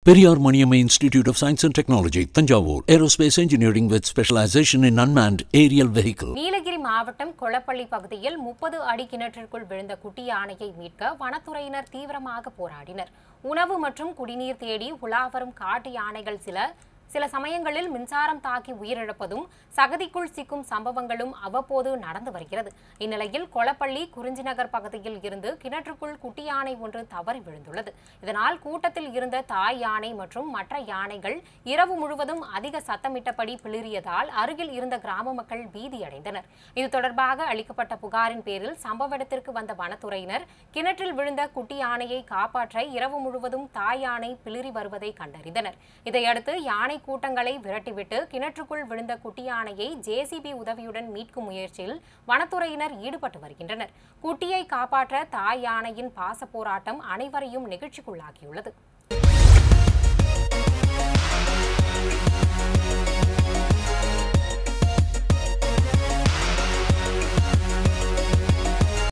Periyar Maniamma Institute of Science and Technology, Tanjavur. Aerospace engineering with specialization in unmanned aerial vehicle. Nilgiri மாவட்டம் கொளப்பள்ளி பகுதியில் முப்பது அடி கிணற்றிற்குள் விழுந்த குட்டி யானையை மீட்க வனத்துறையினர் தீவிரமாக போராடினர் உணவு மற்றும் குடிநீர் தேடி உலாவரும் காட்டு யானைகள் சில சில சமயங்களில் மின்சாரம் தாக்கி உயிரிழப்பதும் சகதிக்குள் சிக்கும் சம்பவங்களும் அவ்வப்போது நடந்து வருகிறது இந்நிலையில் கொளப்பள்ளி குறிஞ்சிநகர் பகுதியில் இருந்து கிணற்றுக்குள் குட்டி யானை ஒன்று தவறி விழுந்துள்ளது இதனால் கூட்டத்தில் இருந்த தாய் யானை மற்றும் மற்ற யானைகள் இரவு முழுவதும் அதிக சத்தமிட்டபடி பிளிரியதால் அருகில் இருந்த கிராம மக்கள் பீதியடைந்தனர் இது தொடர்பாக அளிக்கப்பட்ட புகாரின் பேரில் சம்பவ இடத்திற்கு வந்த வனத்துறையினர் கிணற்றில் விழுந்த குட்டி யானையை காப்பாற்ற இரவு முழுவதும் தாய் யானை பிளிரி வருவதை கண்டறிந்தனர் இதையடுத்து யானை கூட்டங்களை விரட்டிவிட்டு கிணற்றுக்குள் விழுந்த குட்டி யானையை ஜேசிபி உதவியுடன் மீட்கும் முயற்சியில் வனத்துறையினர் ஈடுபட்டு வருகின்றனர் குட்டியை காப்பாற்ற தாய் யானையின் பாச போராட்டம் அனைவரையும் நெகிழ்ச்சிக்குள்ளாக்கியுள்ளது